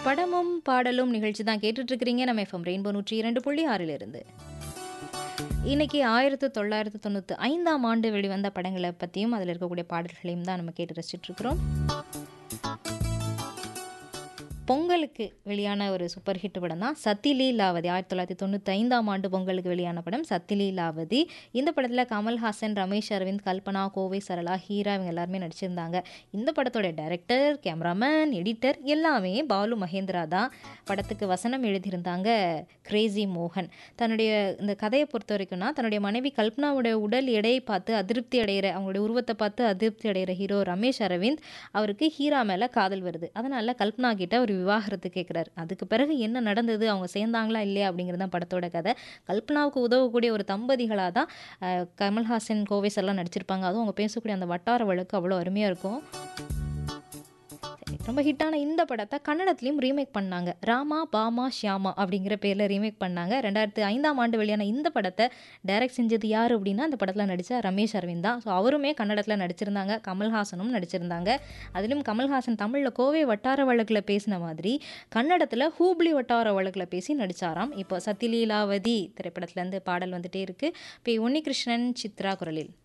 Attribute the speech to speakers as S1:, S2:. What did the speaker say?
S1: படமும் பாடலும் நிகழ்ச்சி தான் கேட்டுட்டு இருக்கிறீங்க நம்ம எஃப்எம் ரெயின்போ நூற்றி இரண்டு புள்ளி ஆறில் இருந்து இன்னைக்கு ஆயிரத்து தொள்ளாயிரத்து தொண்ணூற்றி ஐந்தாம் ஆண்டு வெளிவந்த படங்களை பற்றியும் அதில் இருக்கக்கூடிய பாடல்களையும் தான் நம்ம கேட்டு ரசிச்சுட்டு இருக்கிறோம் பொங்கலுக்கு வெளியான ஒரு சூப்பர் ஹிட் படம் தான் சத்திலீலாவதி ஆயிரத்தி தொள்ளாயிரத்தி தொண்ணூற்றி ஐந்தாம் ஆண்டு பொங்கலுக்கு வெளியான படம் சத்திலீலாவதி இந்த படத்தில் கமல்ஹாசன் ரமேஷ் அரவிந்த் கல்பனா கோவை சரளா ஹீரா இவங்க எல்லாருமே நடிச்சிருந்தாங்க இந்த படத்தோட டைரக்டர் கேமராமேன் எடிட்டர் எல்லாமே பாலு மகேந்திரா தான் படத்துக்கு வசனம் எழுதியிருந்தாங்க கிரேசி மோகன் தன்னுடைய இந்த கதையை பொறுத்த வரைக்கும்னா தன்னுடைய மனைவி கல்பனாவோட உடல் எடையை பார்த்து அதிருப்தி அடைகிற அவங்களுடைய உருவத்தை பார்த்து அதிருப்தி அடைகிற ஹீரோ ரமேஷ் அரவிந்த் அவருக்கு ஹீரா மேலே காதல் வருது அதனால கல்பனா கிட்ட ஒரு விவாகரத்து கேட்குறாரு அதுக்கு பிறகு என்ன நடந்தது அவங்க சேர்ந்தாங்களா இல்லையா அப்படிங்கிறது தான் படத்தோட கதை கல்பனாவுக்கு உதவக்கூடிய ஒரு தம்பதிகளாக தான் அஹ், கமல்ஹாசன் கோவேஸ் எல்லாம் நடிச்சிருப்பாங்க அதுவும் அவங்க பேசக்கூடிய அந்த வட்டார வழக்கு அவ்வளோ அருமையாக இருக்கும் சரி, ரொம்ப ஹிட்டான இந்த படத்தை கன்னடத்துலேயும் ரீமேக் பண்ணாங்க ராமா பாமா ஷியாமா அப்படிங்கிற பேரில் ரீமேக் பண்ணாங்க ரெண்டாயிரத்து ஐந்தாம் ஆண்டு வெளியான இந்த படத்தை டைரக்ட் செஞ்சது யார் அப்படின்னா அந்த படத்தில் நடித்த ரமேஷ் அரவிந்த் தான் ஸோ அவருமே கன்னடத்தில் நடிச்சிருந்தாங்க கமல்ஹாசனும் நடிச்சிருந்தாங்க அதிலும் கமல்ஹாசன் தமிழில் கோவை வட்டார வழக்கில் பேசின மாதிரி கன்னடத்தில் ஹூப்ளி வட்டார வழக்கில் பேசி நடிச்சாராம் இப்போ சத்திலீலாவதி திரைப்படத்துலேருந்து பாடல் வந்துட்டே இருக்குது இப்போ உன்னிகிருஷ்ணன் சித்ரா குரலில்